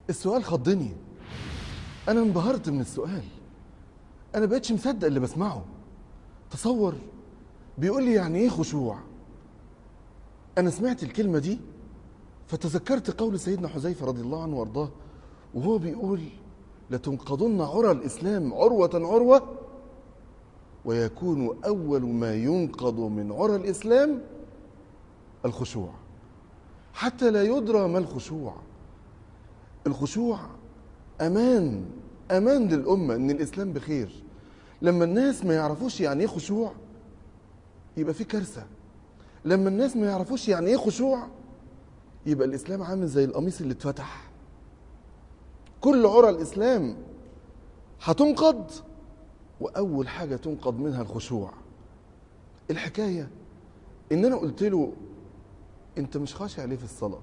السؤال خضني انا انبهرت من السؤال انا بقتش مصدق اللي بسمعه تصور بيقول لي يعني ايه خشوع انا سمعت الكلمه دي فتذكرت قول سيدنا حذيفه رضي الله عنه وارضاه وهو بيقول لتنقضن عرى الاسلام عروه عروه ويكون اول ما ينقض من عرى الاسلام الخشوع حتى لا يدرى ما الخشوع الخشوع امان امان للامه ان الاسلام بخير لما الناس ما يعرفوش يعني ايه خشوع يبقى في كارثه لما الناس ما يعرفوش يعني ايه خشوع يبقى الاسلام عامل زي القميص اللي اتفتح كل عرى الاسلام هتنقض واول حاجه تنقض منها الخشوع الحكايه ان انا قلت له انت مش خاشع ليه في الصلاه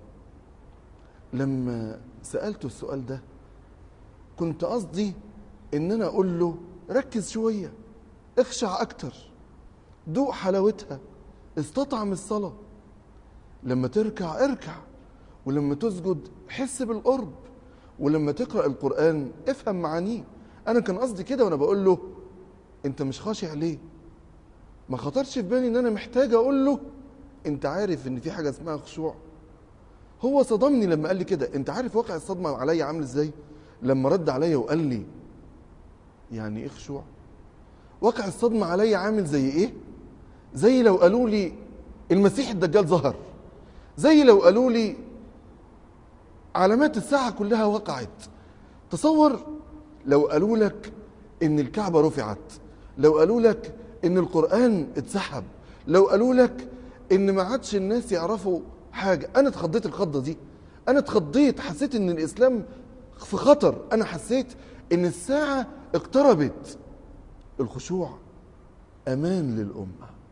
لما سالته السؤال ده كنت قصدي ان انا اقول له ركز شويه اخشع اكتر دوق حلاوتها استطعم الصلاه لما تركع اركع ولما تسجد حس بالقرب ولما تقرا القران افهم معانيه انا كان قصدي كده وانا بقول له انت مش خاشع ليه ما خطرش في بالي ان انا محتاج اقول له انت عارف ان في حاجه اسمها خشوع هو صدمني لما قال لي كده انت عارف واقع الصدمه عليا عامل ازاي لما رد عليا وقال لي يعني ايه خشوع واقع الصدمه عليا عامل زي ايه زي لو قالوا لي المسيح الدجال ظهر زي لو قالوا لي علامات الساعه كلها وقعت تصور لو قالوا لك ان الكعبه رفعت لو قالوا لك ان القران اتسحب لو قالوا لك ان ما عادش الناس يعرفوا حاجه انا اتخضيت الخضه دي انا اتخضيت حسيت ان الاسلام في خطر انا حسيت ان الساعه اقتربت الخشوع امان للامه